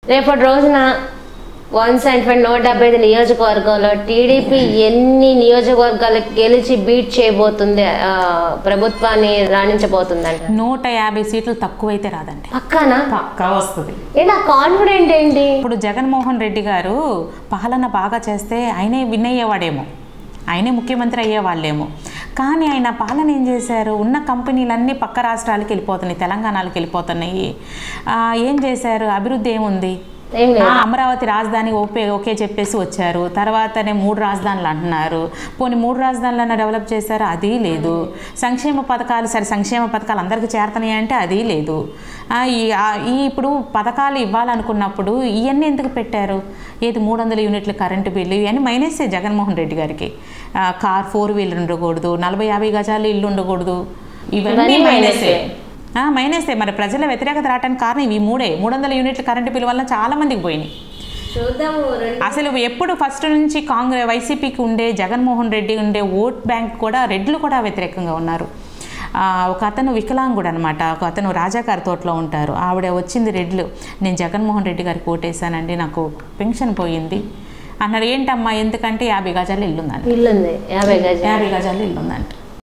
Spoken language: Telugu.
రేపటి రోజున వన్ సెవెంటీ ఫైవ్ నూట డెబ్బై ఐదు నియోజకవర్గంలో టీడీపీ ఎన్ని నియోజకవర్గాలకు గెలిచి బీట్ చేయబోతుంది ఆ, ప్రభుత్వాన్ని రాణించబోతుందంట నూట యాభై సీట్లు తక్కువైతే రాదండి పక్కానా పక్కా వస్తుంది ఏంటి ఆ కాన్ఫిడెంట్ ఏంటి ఇప్పుడు జగన్మోహన్ రెడ్డి గారు పాలన బాగా చేస్తే ఆయనే విన్ అయ్యేవాడేమో ఆయనే ముఖ్యమంత్రి అయ్యేవాళ్ళేమో కానీ ఆయన పాలన ఏం చేశారు ఉన్న కంపెనీలన్నీ పక్క రాష్ట్రాలకు వెళ్ళిపోతున్నాయి తెలంగాణకి వెళ్ళిపోతున్నాయి ఆ, ఏం చేశారు అభివృద్ధి ఏముంది ఏం లేదు ఆ, అమరావతి రాజధాని ఓకే ఓకే చెప్పేసి వచ్చారు తర్వాతనే మూడు రాజధానులు అంటున్నారు పోనీ మూడు రాజధానులన్నా డెవలప్ చేశారు అది లేదు సంక్షేమ పథకాలు సరే సంక్షేమ పథకాలు అందరికీ చేరుతున్నాయి అంటే అది లేదు ఆ, ఈ ఆ- ఈ ఇప్పుడు పథకాలు ఇవ్వాలనుకున్నప్పుడు ఇవన్నీ ఎందుకు పెట్టారు ఏది మూడు వందల యూనిట్ల కరెంటు బిల్లు ఇవన్నీ మైనసే జగన్మోహన్ రెడ్డి గారికి ఆ, కార్ ఫోర్ వీలర్ ఉండకూడదు నలభై యాభై గజాలు ఇల్లు ఉండకూడదు ఇవన్నీ ఇవన్నీ మైనసే మైనసే. ఆ, మైనసే మరి ప్రజల వ్యతిరేకత రావడానికి కారణం ఇవి మూడే మూడు వందల యూనిట్ల కరెంటు బిల్లు వల్ల చాలా మందికి పోయినాయి చూద్దాము అసలు ఎప్పుడు ఫస్ట్ నుంచి కాంగ్రెస్ వైసీపీకి ఉండే జగన్మోహన్ రెడ్డి ఉండే ఓట్ బ్యాంక్ కూడా రెడ్లు కూడా వ్యతిరేకంగా ఉన్నారు ఆ, ఒక అతను వికలాంగుడు అనమాట ఒక అతను రాజాగారి తోటలో ఉంటారు ఆవిడ వచ్చింది రెడ్లు నేను జగన్మోహన్ రెడ్డి గారికి ఓటేసానండి నాకు పెన్షన్ పోయింది అన్నారు ఏంటమ్మా ఎందుకంటే యాభై గజాలు ఇల్లుందంట ఇల్లుంది యాభై గజాలు యాభై గజాలు ఇల్లుందంట